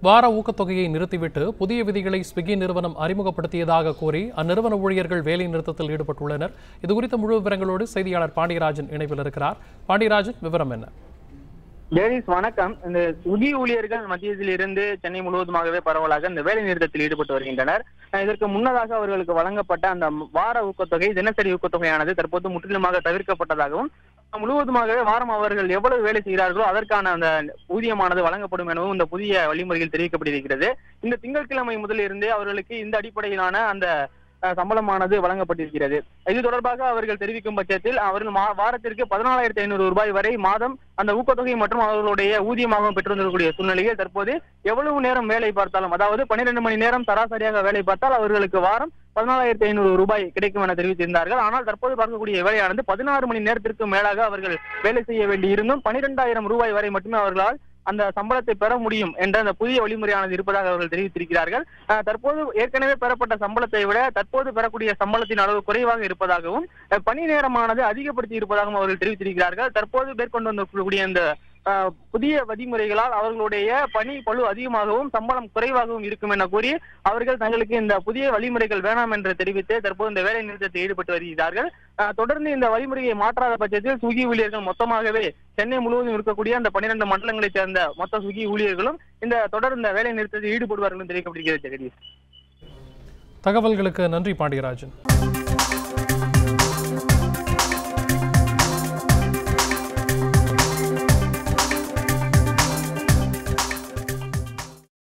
வார ஊக்கத்தொகையை நிறுத்திவிட்டு புதிய விதிகளை ஸ்விக்கி நிறுவனம் அறிமுகப்படுத்தியதாக கூறி அந்நிறுவன ஊழியர்கள் வேலை நிறுத்தத்தில் ஈடுபட்டுள்ளனர் இதுகுறித்த முழு விவரங்களோடு செய்தியாளர் பாண்டியராஜன் இணைப்பில் இருக்கிறார் பாண்டியராஜன் விவரம் என்ன லேடிஸ் வணக்கம் இந்த உதி ஊழியர்கள் மத்தியத்தில் இருந்து சென்னை முழுவதுமாகவே பரவலாக இந்த வேலை நிறுத்தத்தில் ஈடுபட்டு வருகின்றனர் அஹ் இதற்கு முன்னதாக அவர்களுக்கு வழங்கப்பட்ட அந்த வார ஊக்கத்தொகை தினசரி ஊக்கத்தொகையானது தற்போது முற்றிலுமாக தவிர்க்கப்பட்டதாகவும் முழுவதுமாகவே வாரம் அவர்கள் எவ்வளவு வேலை செய்கிறார்களோ அதற்கான அந்த ஊதியமானது வழங்கப்படும் எனவும் இந்த புதிய வழிமுறையில் தெரிவிக்கப்பட்டிருக்கிறது இந்த திங்கட்கிழமை முதல் இருந்தே அவர்களுக்கு இந்த அடிப்படையிலான அந்த அஹ், சம்பளமானது வழங்கப்பட்டிருக்கிறது இது தொடர்பாக அவர்கள் தெரிவிக்கும் பட்சத்தில் அவர்கள் மா- வாரத்திற்கு பதினாலாயிரத்தி ஐநூறு ரூபாய் வரை மாதம் அந்த ஊக்கத்தொகை மற்றும் அவர்களுடைய ஊதியமாகவும் பெற்றிருந்திருக்கக்கூடிய சூழ்நிலையில் தற்போது எவ்வளவு நேரம் வேலை பார்த்தாலும் அதாவது பன்னிரண்டு மணி நேரம் சராசரியாக வேலை பார்த்தால் அவர்களுக்கு வாரம் பதினாலாயிரத்தி ஐநூறு ரூபாய் கிடைக்கும் என தெரிவித்திருந்தார்கள் ஆனால் தற்போது பார்க்கக்கூடிய வேலையானது பதினாறு மணி நேரத்திற்கு மேலாக அவர்கள் வேலை செய்ய வேண்டி இருந்தும் பனிரெண்டாயிரம் ரூபாய் வரை மட்டுமே அவர்களால் அந்த சம்பளத்தை பெற முடியும் என்ற அந்த புதிய வழிமுறையானது இருப்பதாக அவர்கள் தெரிவித்திருக்கிறார்கள் அஹ், தற்போது ஏற்கனவே பெறப்பட்ட சம்பளத்தை விட தற்போது பெறக்கூடிய சம்பளத்தின் அளவு குறைவாக இருப்பதாகவும் அஹ், பணி நேரமானது அதிகப்படுத்தி இருப்பதாகவும் அவர்கள் தெரிவித்திருக்கிறார்கள் தற்போது மேற்கொண்டு வந்திருக்கக்கூடிய இந்த அஹ், புதிய விதிமுறைகளால் அவர்களுடைய பணி பளு அதிகமாகவும் சம்பளம் குறைவாகவும் இருக்கும் என கூறி அவர்கள் தங்களுக்கு இந்த புதிய வழிமுறைகள் வேணாம் என்று தெரிவித்து தற்போது இந்த வேலை நிறுத்தத்தில் ஈடுபட்டு வருகிறார்கள் அஹ், தொடர்ந்து இந்த வழிமுறையை மாற்றாத பட்சத்தில் சுகி ஊழியர்கள் மொத்தமாகவே சென்னை முழுவதும் இருக்கக்கூடிய அந்த பன்னிரண்டு மண்டலங்களைச் சேர்ந்த மொத்த சுகி ஊழியர்களும் இந்த தொடர் இந்த வேலை நிறுத்தத்தில் ஈடுபடுவார்கள் என்று தெரிவிக்கப்படுகிறது ஜெகதீஷ் தகவல்களுக்கு நன்றி பாண்டியராஜன்